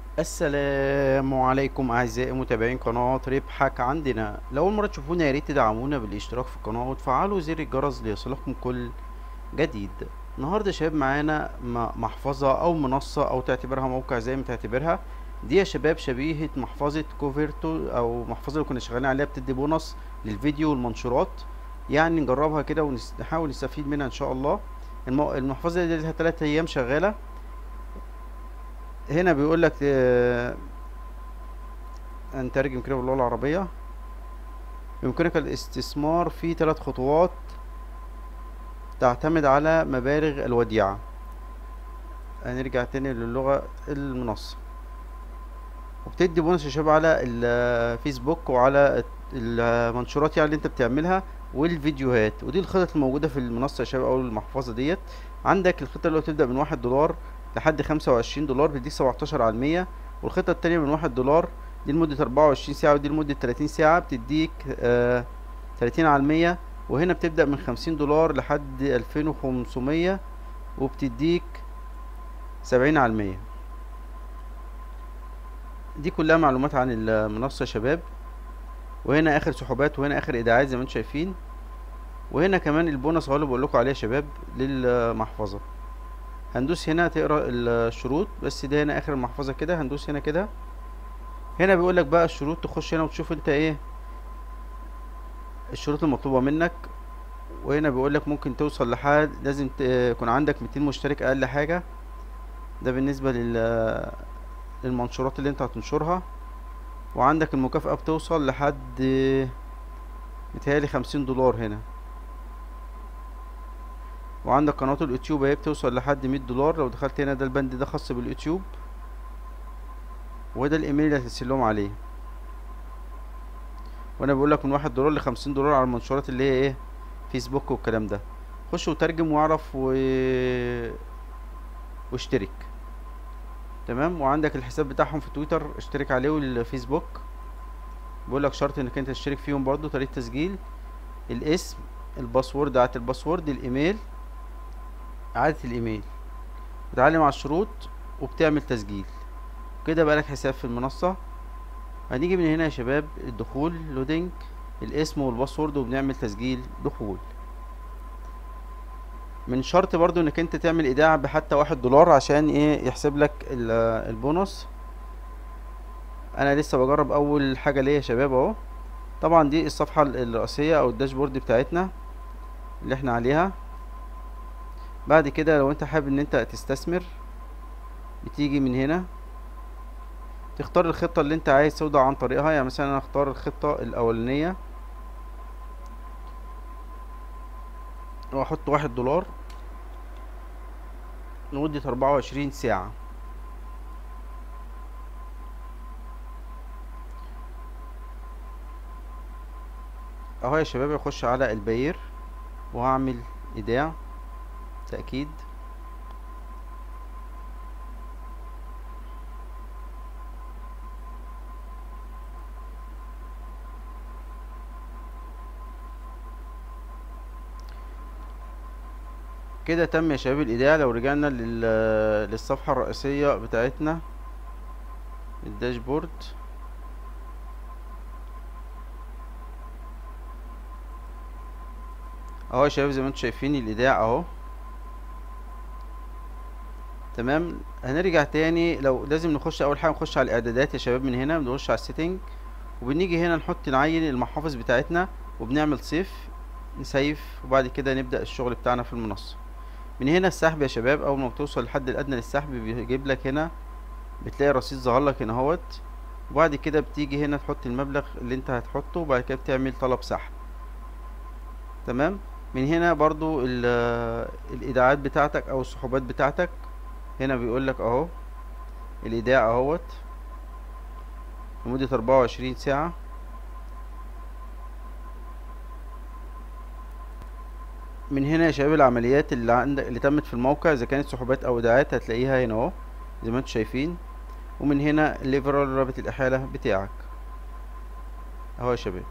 السلام عليكم اعزائي متابعين قناة ربحك عندنا لو اول مرة تشوفونا يا ريت تدعمونا بالاشتراك في القناة وتفعلوا زر الجرس ليصلكم كل جديد النهاردة يا شباب معانا م- محفظة او منصة او تعتبرها موقع زي ما تعتبرها دي يا شباب شبيهة محفظة كوفرتو او محفظة اللي كنا شغالين عليها بتدي بونص للفيديو والمنشورات يعني نجربها كده ونحاول نستفيد منها ان شاء الله المو- المحفظة دي لها 3 ايام شغالة هنا بيقول لك هنترجم كده باللغة العربية يمكنك الاستثمار في ثلاث خطوات تعتمد على مبالغ الوديعة هنرجع تاني للغة المنصة وبتدي بونص يا شباب على الفيسبوك وعلى المنشورات يعني اللي انت بتعملها والفيديوهات ودي الخطط الموجودة في المنصة يا شباب او المحفظة ديت عندك الخطة اللي هو تبدأ من واحد دولار لحد خمسة وعشرين دولار بيديك سبعتاشر على المية والخطة التانية من واحد دولار دي لمدة أربعة وعشرين ساعة ودي لمدة تلاتين ساعة بتديك آه تلاتين على المية وهنا بتبدأ من خمسين دولار لحد ألفين وخمسمية وبتديك سبعين على المية دي كلها معلومات عن المنصة يا شباب وهنا آخر سحوبات وهنا آخر إيداعات زي ما انتم شايفين وهنا كمان البونص اهو اللي بقول لكم عليه يا شباب للمحفظة هندوس هنا تقرا الشروط بس ده هنا اخر المحفظه كده هندوس هنا كده هنا بيقول لك بقى الشروط تخش هنا وتشوف انت ايه الشروط المطلوبه منك وهنا بيقول لك ممكن توصل لحد لازم ت- يكون عندك 200 مشترك اقل حاجه ده بالنسبه لل للمنشورات اللي انت هتنشرها وعندك المكافأة بتوصل لحد متهيألي خمسين دولار هنا وعندك قناة اليوتيوب اهي بتوصل لحد مية دولار لو دخلت هنا ده البند ده خاص باليوتيوب وده الايميل اللي هترسلهم عليه وانا بقول لك من واحد دولار لخمسين دولار على المنشورات اللي هي ايه فيسبوك والكلام ده خش وترجم واعرف و... واشترك تمام وعندك الحساب بتاعهم في تويتر اشترك عليه والفيسبوك بيقول لك شرط انك انت تشترك فيهم برضو طريقة تسجيل الاسم الباسورد عادة الباسورد الايميل عادة الايميل بتعلم على الشروط وبتعمل تسجيل كده بقى لك حساب في المنصة هنيجي من هنا يا شباب الدخول لودينج الاسم والباسورد وبنعمل تسجيل دخول من شرط برضو انك انت تعمل ايداع بحتى واحد دولار عشان ايه يحسب لك ال- البونص انا لسه بجرب اول حاجة ليا يا شباب اهو طبعا دي الصفحة ال- الرئيسية او الداشبورد بتاعتنا اللي احنا عليها بعد كده لو انت حابب ان انت تستثمر بتيجي من هنا تختار الخطة اللي انت عايز توضع عن طريقها يعني مثلا انا اختار الخطة الاولانية واحط واحد دولار لمدة اربعة وعشرين ساعة اهو يا شباب اخش على الباير وهعمل ايداع تأكيد كده تم يا شباب الايداع لو رجعنا لل... للصفحة الرئيسية بتاعتنا الداشبورد اهو يا شباب زي ما انتم شايفين الايداع اهو تمام هنرجع تاني لو لازم نخش اول حاجه نخش على الاعدادات يا شباب من هنا بنخش على السيتنج وبنيجي هنا نحط نعين المحافظ بتاعتنا وبنعمل سيف نسيف وبعد كده نبدأ الشغل بتاعنا في المنصة من هنا السحب يا شباب اول ما بتوصل للحد الادنى للسحب بيجيب لك هنا بتلاقي رصيد ظهر لك هنا اهوت وبعد كده بتيجي هنا تحط المبلغ اللي انت هتحطه وبعد كده بتعمل طلب سحب تمام من هنا برضو ال- الايداعات بتاعتك او السحوبات بتاعتك هنا بيقول لك اهو الايداع اهوت لمدة اربعة وعشرين ساعة من هنا يا شباب العمليات اللي عندك اللي تمت في الموقع اذا كانت سحوبات او ايداعات هتلاقيها هنا اهو زي ما انتم شايفين ومن هنا الليفرال رابط الاحالة بتاعك اهو يا شباب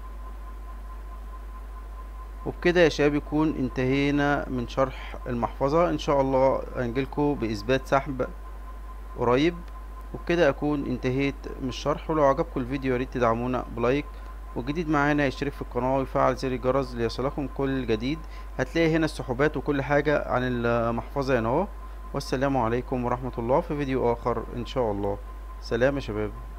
وبكده يا شباب يكون انتهينا من شرح المحفظة ان شاء الله هنجيلكوا باثبات سحب قريب وبكده اكون انتهيت من الشرح ولو عجبكم الفيديو ياريت تدعمونا بلايك والجديد معانا يشترك في القناة ويفعل زر الجرس ليصلكم كل جديد هتلاقي هنا السحوبات وكل حاجة عن المحفظة هنا اهو والسلام عليكم ورحمة الله في فيديو آخر إن شاء الله سلام يا شباب